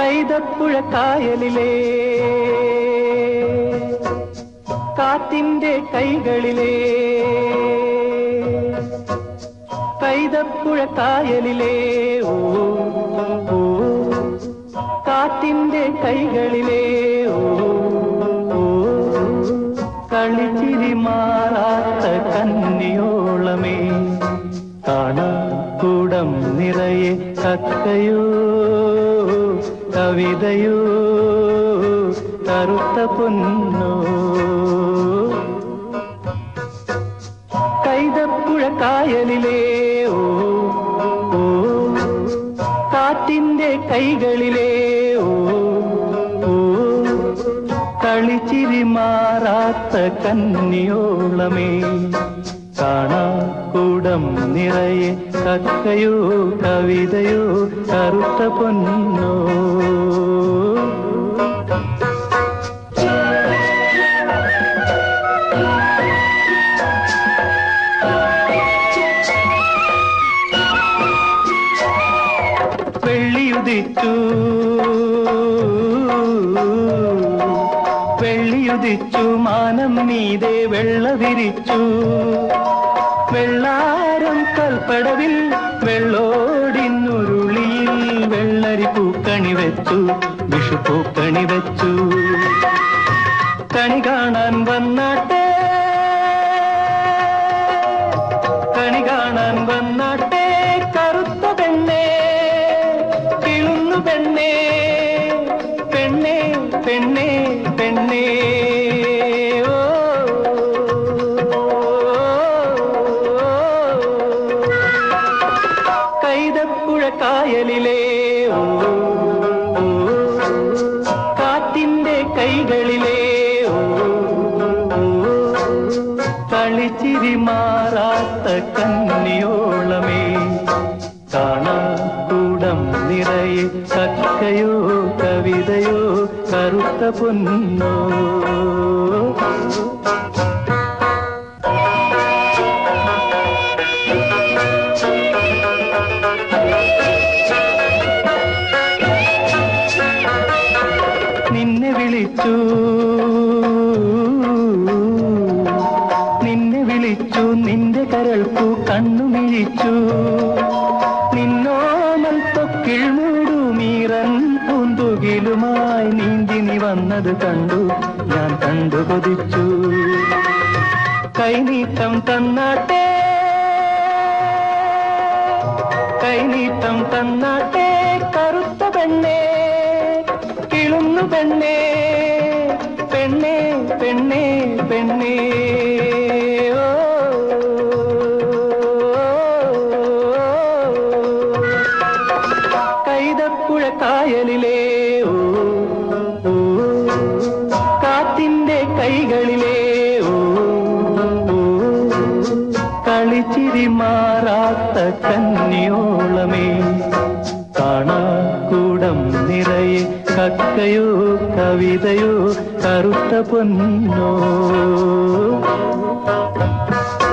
കൈതപ്പുഴ കായലിലെ കാറ്റിന്റെ കൈകളിലെ കൈതപ്പുഴ കായലിലെ ഓ ഓ കാറ്റിന്റെ കൈകളിലെ ഓ ഓ കളിച്ചിരി മാറാത്ത കന്നിയോളമേ കാണാക്കൂടം നിറയെ കക്കയോ കവിതയോ കറുത്ത പൊന്നോ കൈതപ്പുഴ കായലിലെ ഓ ഓ കാറ്റിന്റെ കൈകളിലെ ഓ ഓ കളിച്ചിരി മാറാത്ത കന്നിയോളമേ കാണാക്കൂടം നിറയെ കക്കയോ കവിതയോ കറുത്ത പൊന്നോ വെള്ളിയുദിച്ചു വെള്ളിയുദിച്ചു മാനം മീതെ വെള്ള വിരിച്ചു വെള്ളാരം കൽപ്പടവിൽ വെള്ളോടിന്നുരുളിയിൽ വെള്ളരി പൂക്കണി വെച്ചു വിഷു പൂക്കണി വെച്ചു കണി കാണാൻ വന്നാട്ടെ കണി കാണാൻ വന്നാട്ടെ കറുത്ത പെണ്ണേ കിളുന്നു പെണ്ണേ പെണ്ണേ പെണ്ണേ പെണ്ണേ ഓ, കൈതപ്പുഴ കായലിലെ ഓ, ഓ, കാറ്റിന്റെ കൈകളിലെ ഓ, ഓ, കളിച്ചിരി മാറാത്ത കന്നിയോളമേ കാണാക്കൂടം നിറയെ കക്കയോ കവിതയോ കറുത്ത പൊന്നോ നിന്നെ വിളിച്ചു നിന്നെ വിളിച്ചു നിന്റെ കരൾക്കു കണ്ണു മിഴിച്ചു നിന്നോമൽ തൊക്കിൾ മൂടുമീറൻ പൂന്തുകിലുമായി നീന്തി നീ വന്നത് കണ്ടു ഞാൻ കണ്ടു കൊതിച്ചു കൈനീട്ടം തന്നാട്ടെ കൈനീട്ടം തന്നാട്ടെ കറുത്ത പെണ്ണേ കിളുന്നു പെണ്ണേ പെണ്ണേ പെണ്ണേ പെണ്ണേ ഓ, കൈതപ്പുഴ കായലിലെ ഓ, ഓ, കാറ്റിന്റെ കൈകളിലെ ഓ, ഓ, കളിച്ചിരി മാറാത്ത കന്നിയോളമേ കാണാക്കൂടം നിറയെ കക്കയോ കവിതയോ കറുത്ത പൊന്നോ